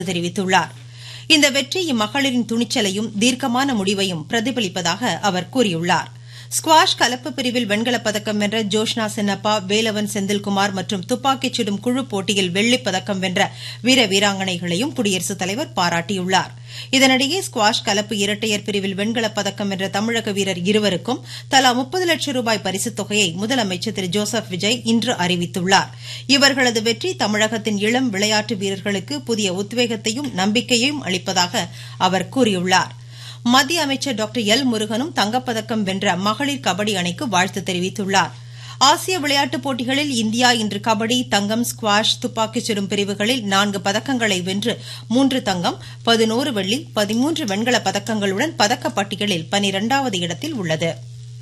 தெரிவித்துள்ளார் இந்த வெற்றி இம்மகளிரின் துணிச்சலையும் தீர்க்கமான முடிவையும் பிரதிபலிப்பதாக அவர் கூறியுள்ளார் ஸ்குவாஷ் கலப்பு பிரிவில் வெண்கலப் பதக்கம் வென்ற ஜோஷ்னா சின்னப்பா வேலவன் செந்தில்குமார் மற்றும் துப்பாக்கிச் சுடும் குழு போட்டியில் வெள்ளிப் பதக்கம் வென்ற வீர வீராங்கனைகளையும் குடியரசுத் தலைவர் பாராட்டியுள்ளார் இதனிடையே ஸ்குவாஷ் கலப்பு இரட்டையர் பிரிவில் வெண்கலப் பதக்கம் வென்ற தமிழக வீரர் இருவருக்கும் தலா முப்பது லட்சம் ரூபாய் பரிசுத் தொகையை முதலமைச்சர் திரு ஜோசப் விஜய் இன்று அறிவித்துள்ளார் இவர்களது வெற்றி தமிழகத்தின் இளம் விளையாட்டு வீரர்களுக்கு புதிய உத்வேகத்தையும் நம்பிக்கையையும் அளிப்பதாக அவர் கூறியுள்ளார் மத்திய அமைச்சர் டாக்டர் எல் முருகனும் தங்கப்பதக்கம் வென்ற மகளிர் கபடி அணிக்கு வாழ்த்து தெரிவித்துள்ளார் ஆசிய விளையாட்டுப் போட்டிகளில் இந்தியா இன்று கபடி தங்கம் ஸ்குவாஷ் துப்பாக்கிச் சுடும் பிரிவுகளில் நான்கு பதக்கங்களை வென்று மூன்று தங்கம் பதினோரு வெள்ளி பதிமூன்று வெண்கலப் பதக்கங்களுடன் பதக்கப்பட்டியலில் பனிரெண்டாவது இடத்தில் உள்ளது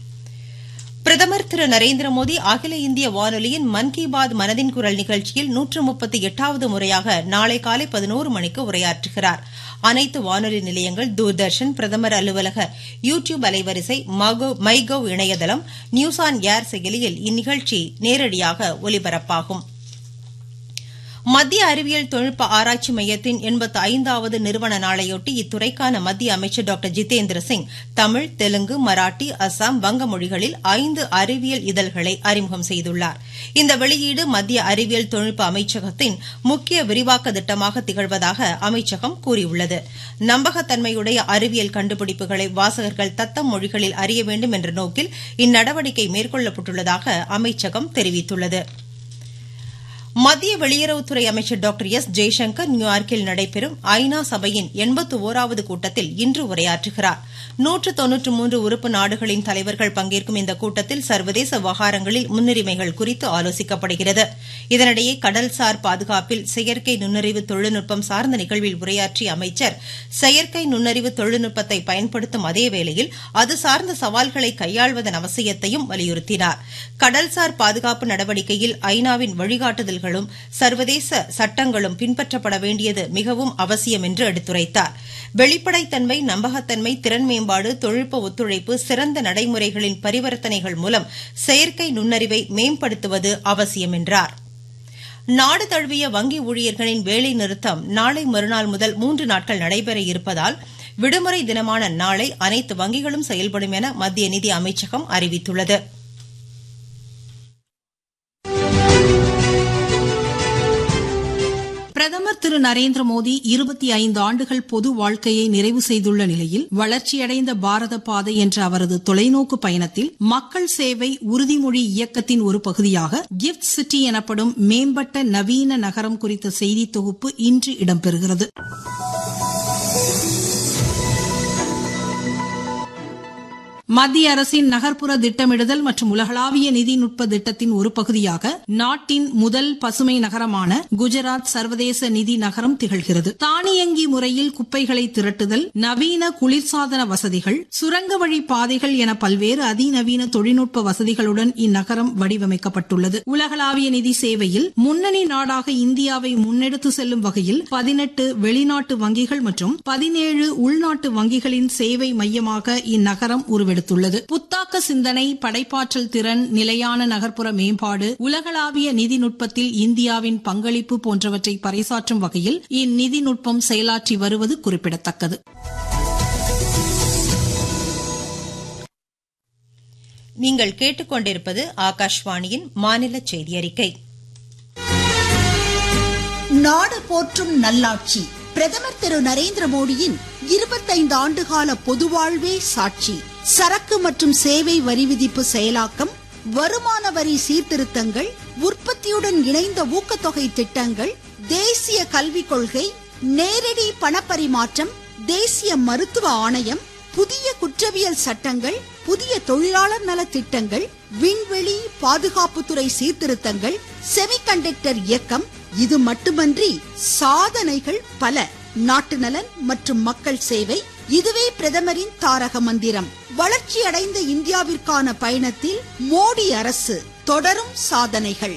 பிரதமர் திரு நரேந்திர மோடி அகில இந்திய வானொலியின் மன் கி பாத் மனதின் குரல் நிகழ்ச்சியில் நூற்று முப்பத்தி எட்டாவது முறையாக நாளை காலை பதினோரு மணிக்கு உரையாற்றுகிறார் அனைத்து வானொலி நிலையங்கள் தூர்தர்ஷன் பிரதமர் அலுவலக யூ டியூப் அலைவரிசை மை கவ் இணையதளம் நியூஸ் ஆன் ஏர் செயலியில் இந்நிகழ்ச்சி நேரடியாக ஒலிபரப்பாகும் மத்திய அறிவியல் தொழில்நுட்ப ஆராய்ச்சி மையத்தின் எண்பத்தி ஐந்தாவது நிறுவன நாளையொட்டி இத்துறைக்கான மத்திய அமைச்சர் டாக்டர் ஜிதேந்திர சிங் தமிழ் தெலுங்கு மராட்டி அசாம் வங்க மொழிகளில் ஐந்து அறிவியல் இதழ்களை அறிமுகம் செய்துள்ளார் இந்த வெளியீடு மத்திய அறிவியல் தொழில்நுட்ப அமைச்சகத்தின் முக்கிய விரிவாக்க திட்டமாக திகழ்வதாக அமைச்சகம் கூறியுள்ளது நம்பகத்தன்மையுடைய அறிவியல் கண்டுபிடிப்புகளை வாசகர்கள் தத்தம் மொழிகளில் அறிய வேண்டும் என்ற நோக்கில் இந்நடவடிக்கை மேற்கொள்ளப்பட்டுள்ளதாக அமைச்சகம் தெரிவித்துள்ளது மத்திய வெளியுறவுத்துறை அமைச்சர் டாக்டர் எஸ் ஜெய்சங்கர் நியூயார்க்கில் நடைபெறும் ஐநா சபையின் எண்பத்து ஓராவது கூட்டத்தில் இன்று உரையாற்றுகிறார் நூற்று தொன்னூற்று மூன்று உறுப்பு நாடுகளின் தலைவர்கள் பங்கேற்கும் இந்த கூட்டத்தில் சர்வதேச விவகாரங்களில் முன்னுரிமைகள் குறித்து ஆலோசிக்கப்படுகிறது இதனிடையே கடல்சார் பாதுகாப்பில் செயற்கை நுண்ணறிவு தொழில்நுட்பம் சார்ந்த நிகழ்வில் உரையாற்றிய அமைச்சர் செயற்கை நுண்ணறிவு தொழில்நுட்பத்தை பயன்படுத்தும் அதேவேளையில் அது சார்ந்த சவால்களை கையாள்வதன் அவசியத்தையும் வலியுறுத்தினார் கடல்சார் பாதுகாப்பு நடவடிக்கையில் ஐநாவின் வழிகாட்டுதல்களும் சர்வதேச சட்டங்களும் பின்பற்றப்பட வேண்டியது மிகவும் அவசியம் என்று எடுத்துரைத்தார் வெளிப்படைத்தன்மை நம்பகத்தன்மை திறன் மேம்பாடு தொழில்நுட்ப ஒத்துழைப்பு சிறந்த நடைமுறைகளின் பரிவர்த்தனைகள் மூலம் செயற்கை நுண்ணறிவை மேம்படுத்துவது அவசியம் என்றார் நாடு தழுவிய வங்கி ஊழியர்களின் வேலை நிறுத்தம் நாளை மறுநாள் முதல் மூன்று நாட்கள் நடைபெற இருப்பதால் விடுமுறை தினமான நாளை அனைத்து வங்கிகளும் செயல்படும் என மத்திய நிதி அமைச்சகம் அறிவித்துள்ளது பிரதமர் திரு நரேந்திர மோடி இருபத்தி ஐந்து ஆண்டுகள் பொது வாழ்க்கையை நிறைவு செய்துள்ள நிலையில் வளர்ச்சியடைந்த பாரத பாதை என்ற அவரது தொலைநோக்கு பயணத்தில் மக்கள் சேவை உறுதிமொழி இயக்கத்தின் ஒரு பகுதியாக கிஃப்ட் சிட்டி எனப்படும் மேம்பட்ட நவீன நகரம் குறித்த செய்தி தொகுப்பு இன்று இடம்பெறுகிறது மத்திய அரசின் நகர்ப்புற திட்டமிடுதல் மற்றும் உலகளாவிய நிதிநுட்ப திட்டத்தின் ஒரு பகுதியாக நாட்டின் முதல் பசுமை நகரமான குஜராத் சர்வதேச நிதி நகரம் திகழ்கிறது தானியங்கி முறையில் குப்பைகளை திரட்டுதல் நவீன குளிர்சாதன வசதிகள் சுரங்க வழி பாதைகள் என பல்வேறு அதிநவீன தொழில்நுட்ப வசதிகளுடன் இந்நகரம் வடிவமைக்கப்பட்டுள்ளது உலகளாவிய நிதி சேவையில் முன்னணி நாடாக இந்தியாவை முன்னெடுத்து செல்லும் வகையில் பதினெட்டு வெளிநாட்டு வங்கிகள் மற்றும் பதினேழு உள்நாட்டு வங்கிகளின் சேவை மையமாக இந்நகரம் உருவெடுத்துள்ளது எடுத்துள்ளது புத்தாக்க சிந்தனை படைப்பாற்றல் திறன் நிலையான நகர்ப்புற மேம்பாடு உலகளாவிய நிதிநுட்பத்தில் இந்தியாவின் பங்களிப்பு போன்றவற்றை பறைசாற்றும் வகையில் இந்நிதிநுட்பம் செயலாற்றி வருவது குறிப்பிடத்தக்கது நீங்கள் கேட்டுக்கொண்டிருப்பது ஆகாஷ்வாணியின் மாநில செய்தி அறிக்கை நாடு போற்றும் நல்லாட்சி பிரதமர் திரு நரேந்திர மோடியின் இருபத்தைந்து ஆண்டுகால பொதுவாழ்வே சாட்சி சரக்கு மற்றும் சேவை வரி விதிப்பு செயலாக்கம் வருமான வரி சீர்திருத்தங்கள் உற்பத்தியுடன் இணைந்த ஊக்கத்தொகை திட்டங்கள் தேசிய கல்விக் கொள்கை நேரடி பணப்பரிமாற்றம் தேசிய மருத்துவ ஆணையம் புதிய குற்றவியல் சட்டங்கள் புதிய தொழிலாளர் நல திட்டங்கள் விண்வெளி பாதுகாப்புத்துறை சீர்திருத்தங்கள் செமிகண்டக்டர் இயக்கம் இது மட்டுமன்றி சாதனைகள் பல நாட்டு நலன் மற்றும் மக்கள் சேவை இதுவே பிரதமரின் தாரக மந்திரம் வளர்ச்சி அடைந்த இந்தியாவிற்கான பயணத்தில் மோடி அரசு தொடரும் சாதனைகள்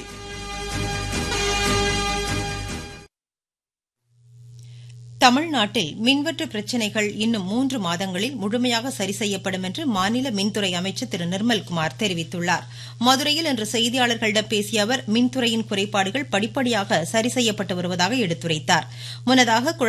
தமிழ்நாட்டில் மின்வெட்டு பிரச்சினைகள் இன்னும் மூன்று மாதங்களில் முழுமையாக சரி செய்யப்படும் என்று மாநில மின்துறை அமைச்சர் திரு நிர்மல்குமார் தெரிவித்துள்ளார் மதுரையில் இன்று செய்தியாளர்களிடம் பேசிய அவர் மின்துறையின் குறைபாடுகள் படிப்படியாக சரி செய்யப்பட்டு வருவதாக எடுத்துரைத்தார் முன்னதாக